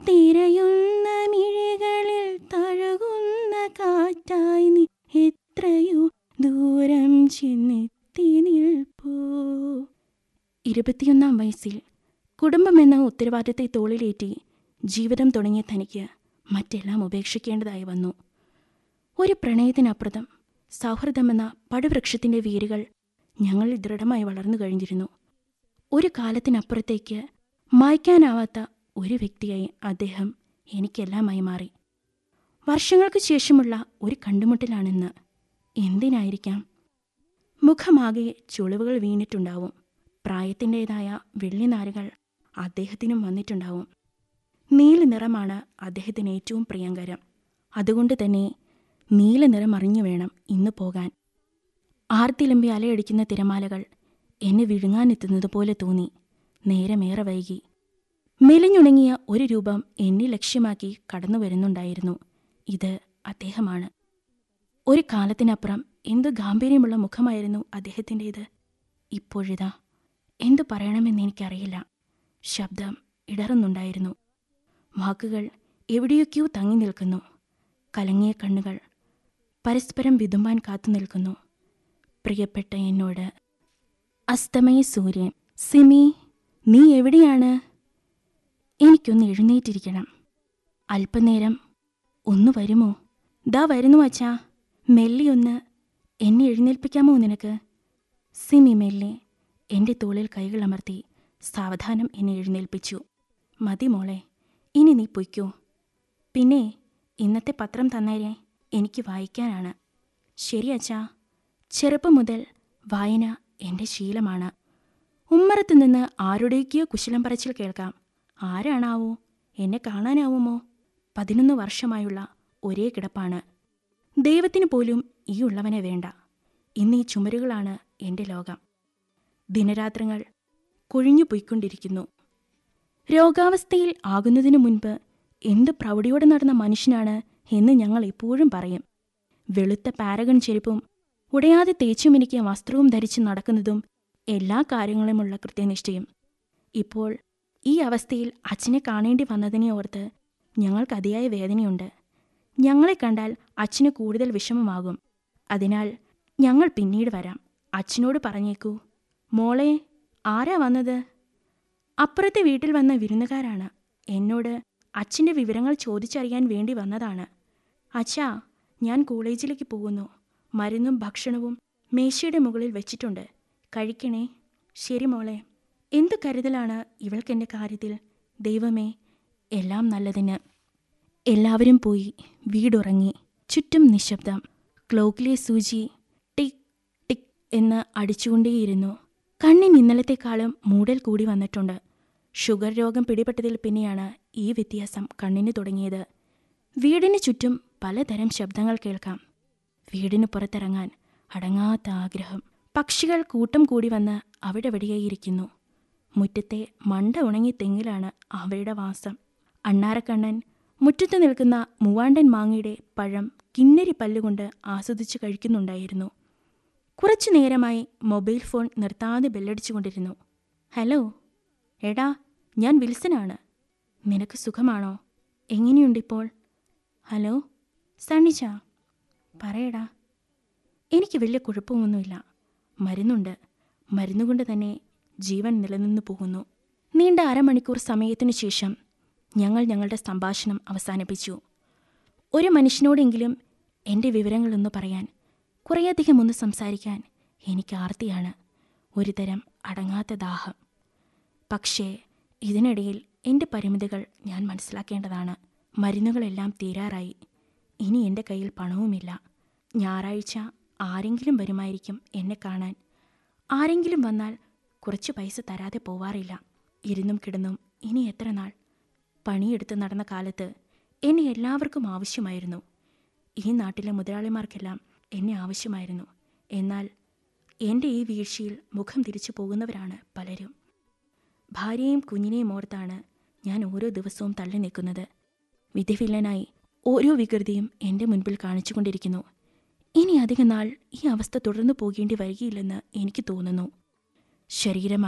തിരയുന്ന മിഴികളിൽ തഴുകുന്ന കാറ്റായി നീ എത്രയോ ദൂരം ചെന്നെത്തി നിൽപ്പൂ ഇരുപത്തിയൊന്നാം വയസ്സിൽ കുടുംബമെന്ന ഉത്തരവാദിത്തത്തെ തോളിലേറ്റി ജീവിതം തുടങ്ങിയ തനിക്ക് മറ്റെല്ലാം ഉപേക്ഷിക്കേണ്ടതായി വന്നു ഒരു പ്രണയത്തിനപ്പുറം സൗഹൃദമെന്ന പടുവൃക്ഷത്തിന്റെ വേരുകൾ ഞങ്ങളിൽ ദൃഢമായി വളർന്നു കഴിഞ്ഞിരുന്നു ഒരു കാലത്തിനപ്പുറത്തേക്ക് മായ്ക്കാനാവാത്ത ഒരു വ്യക്തിയായി അദ്ദേഹം എനിക്കെല്ലാമായി മാറി വർഷങ്ങൾക്ക് ശേഷമുള്ള ഒരു കണ്ടുമുട്ടലാണെന്ന് എന്തിനായിരിക്കാം മുഖമാകെ ചുളിവുകൾ വീണിട്ടുണ്ടാവും പ്രായത്തിൻ്റെതായ വെള്ളിനാരുകൾ അദ്ദേഹത്തിനും വന്നിട്ടുണ്ടാവും നീല നിറമാണ് അദ്ദേഹത്തിന് ഏറ്റവും പ്രിയങ്കരം അതുകൊണ്ട് തന്നെ നീല നിറം അറിഞ്ഞു വേണം ഇന്ന് പോകാൻ ആർത്തിലമ്പി അലയടിക്കുന്ന തിരമാലകൾ എന്നെ വിഴുങ്ങാനെത്തുന്നത് പോലെ തോന്നി നേരമേറെ വൈകി മെലിഞ്ഞുണങ്ങിയ ഒരു രൂപം എന്നെ ലക്ഷ്യമാക്കി കടന്നു വരുന്നുണ്ടായിരുന്നു ഇത് അദ്ദേഹമാണ് ഒരു കാലത്തിനപ്പുറം എന്ത് ഗാംഭീര്യമുള്ള മുഖമായിരുന്നു അദ്ദേഹത്തിൻ്റേത് ഇപ്പോഴിതാ എന്തു പറയണമെന്ന് എനിക്കറിയില്ല ശബ്ദം ഇടറുന്നുണ്ടായിരുന്നു വാക്കുകൾ എവിടെയൊക്കെയോ തങ്ങി നിൽക്കുന്നു കലങ്ങിയ കണ്ണുകൾ പരസ്പരം വിതുമ്പാൻ കാത്തു നിൽക്കുന്നു പ്രിയപ്പെട്ട എന്നോട് അസ്തമയ സൂര്യൻ സിമി നീ എവിടെയാണ് എനിക്കൊന്ന് എഴുന്നേറ്റിരിക്കണം അല്പനേരം ഒന്ന് വരുമോ ദാ വരുന്നു അച്ഛാ മെല്ലിയൊന്ന് എന്നെ എഴുന്നേൽപ്പിക്കാമോ നിനക്ക് സിമി മെല്ലെ എൻ്റെ തോളിൽ കൈകൾ അമർത്തി സാവധാനം എന്നെ എഴുന്നേൽപ്പിച്ചു മതി മോളെ ഇനി നീ പൊയ്ക്കോ പിന്നെ ഇന്നത്തെ പത്രം തന്നേരെ എനിക്ക് വായിക്കാനാണ് ശരി അച്ഛാ ചെറുപ്പം മുതൽ വായന എൻ്റെ ശീലമാണ് ഉമ്മറത്തു നിന്ന് ആരുടെയൊക്കെയോ കുശലം പറച്ചിൽ കേൾക്കാം ആരാണാവോ എന്നെ കാണാനാവുമോ പതിനൊന്ന് വർഷമായുള്ള ഒരേ കിടപ്പാണ് ദൈവത്തിന് പോലും ഈ ഉള്ളവനെ വേണ്ട ഇന്ന് ഈ ചുമരുകളാണ് എൻ്റെ ലോകം ദിനരാത്രങ്ങൾ കൊഴിഞ്ഞു പോയിക്കൊണ്ടിരിക്കുന്നു രോഗാവസ്ഥയിൽ ആകുന്നതിനു മുൻപ് എന്ത് പ്രൗഢിയോടെ നടന്ന മനുഷ്യനാണ് എന്ന് ഞങ്ങൾ എപ്പോഴും പറയും വെളുത്ത പാരഗൺ ചെരുപ്പും ഉടയാതെ തേച്ചുമിനിക്കിയ വസ്ത്രവും ധരിച്ച് നടക്കുന്നതും എല്ലാ കാര്യങ്ങളുമുള്ള കൃത്യനിഷ്ഠയും ഇപ്പോൾ ഈ അവസ്ഥയിൽ അച്ഛനെ കാണേണ്ടി വന്നതിനെ ഓർത്ത് ഞങ്ങൾക്ക് അതിയായ വേദനയുണ്ട് ഞങ്ങളെ കണ്ടാൽ അച്ഛന് കൂടുതൽ വിഷമമാകും അതിനാൽ ഞങ്ങൾ പിന്നീട് വരാം അച്ഛനോട് പറഞ്ഞേക്കൂ മോളെ ആരാ വന്നത് അപ്പുറത്തെ വീട്ടിൽ വന്ന വിരുന്നുകാരാണ് എന്നോട് അച്ഛൻ്റെ വിവരങ്ങൾ ചോദിച്ചറിയാൻ വേണ്ടി വന്നതാണ് അച്ഛാ ഞാൻ കോളേജിലേക്ക് പോകുന്നു മരുന്നും ഭക്ഷണവും മേശയുടെ മുകളിൽ വെച്ചിട്ടുണ്ട് കഴിക്കണേ ശരി മോളെ എന്തു കരുതലാണ് ഇവൾക്കെൻ്റെ കാര്യത്തിൽ ദൈവമേ എല്ലാം നല്ലതിന് എല്ലാവരും പോയി വീടുറങ്ങി ചുറ്റും നിശബ്ദം ക്ലോക്കിലെ സൂചി ടിക് ടിക് എന്ന് അടിച്ചുകൊണ്ടേയിരുന്നു കണ്ണിന് ഇന്നലത്തെക്കാളും മൂടൽ കൂടി വന്നിട്ടുണ്ട് ഷുഗർ രോഗം പിടിപെട്ടതിൽ പിന്നെയാണ് ഈ വ്യത്യാസം കണ്ണിന് തുടങ്ങിയത് വീടിന് ചുറ്റും പലതരം ശബ്ദങ്ങൾ കേൾക്കാം വീടിന് പുറത്തിറങ്ങാൻ അടങ്ങാത്ത ആഗ്രഹം പക്ഷികൾ കൂട്ടം കൂടി വന്ന് അവിടെ വെടിയായിരിക്കുന്നു മുറ്റത്തെ മണ്ട ഉണങ്ങി തെങ്ങിലാണ് അവയുടെ വാസം അണ്ണാരക്കണ്ണൻ മുറ്റത്ത് നിൽക്കുന്ന മൂവാണ്ടൻ മാങ്ങയുടെ പഴം കിന്നരി പല്ലുകൊണ്ട് ആസ്വദിച്ച് കഴിക്കുന്നുണ്ടായിരുന്നു കുറച്ചു നേരമായി മൊബൈൽ ഫോൺ നിർത്താതെ ബെല്ലടിച്ചുകൊണ്ടിരുന്നു ഹലോ എടാ ഞാൻ വിൽസനാണ് നിനക്ക് സുഖമാണോ എങ്ങനെയുണ്ടിപ്പോൾ ഹലോ സണ്ണിച്ച പറയടാ എനിക്ക് വലിയ കുഴപ്പമൊന്നുമില്ല മരുന്നുണ്ട് മരുന്നുകൊണ്ട് തന്നെ ജീവൻ നിലനിന്നു പോകുന്നു നീണ്ട അരമണിക്കൂർ സമയത്തിനു ശേഷം ഞങ്ങൾ ഞങ്ങളുടെ സംഭാഷണം അവസാനിപ്പിച്ചു ഒരു മനുഷ്യനോടെങ്കിലും എൻ്റെ വിവരങ്ങളൊന്ന് പറയാൻ കുറേയധികം ഒന്ന് സംസാരിക്കാൻ എനിക്ക് ആർത്തിയാണ് ഒരുതരം അടങ്ങാത്ത ദാഹം പക്ഷേ ഇതിനിടയിൽ എൻ്റെ പരിമിതികൾ ഞാൻ മനസ്സിലാക്കേണ്ടതാണ് മരുന്നുകളെല്ലാം തീരാറായി ഇനി എൻ്റെ കയ്യിൽ പണവുമില്ല ഞായറാഴ്ച ആരെങ്കിലും വരുമായിരിക്കും എന്നെ കാണാൻ ആരെങ്കിലും വന്നാൽ കുറച്ച് പൈസ തരാതെ പോവാറില്ല ഇരുന്നും കിടന്നും ഇനി എത്ര നാൾ പണിയെടുത്ത് നടന്ന കാലത്ത് എന്നെ എല്ലാവർക്കും ആവശ്യമായിരുന്നു ഈ നാട്ടിലെ മുതലാളിമാർക്കെല്ലാം എന്നെ ആവശ്യമായിരുന്നു എന്നാൽ എൻ്റെ ഈ വീഴ്ചയിൽ മുഖം തിരിച്ചു പോകുന്നവരാണ് പലരും ഭാര്യയും കുഞ്ഞിനെയും ഓർത്താണ് ഞാൻ ഓരോ ദിവസവും തള്ളി നിൽക്കുന്നത് വിധിവില്ലനായി ഓരോ വികൃതിയും എൻ്റെ മുൻപിൽ കാണിച്ചുകൊണ്ടിരിക്കുന്നു ഇനി അധിക നാൾ ഈ അവസ്ഥ തുടർന്നു പോകേണ്ടി വരികയില്ലെന്ന് എനിക്ക് തോന്നുന്നു ശരീരം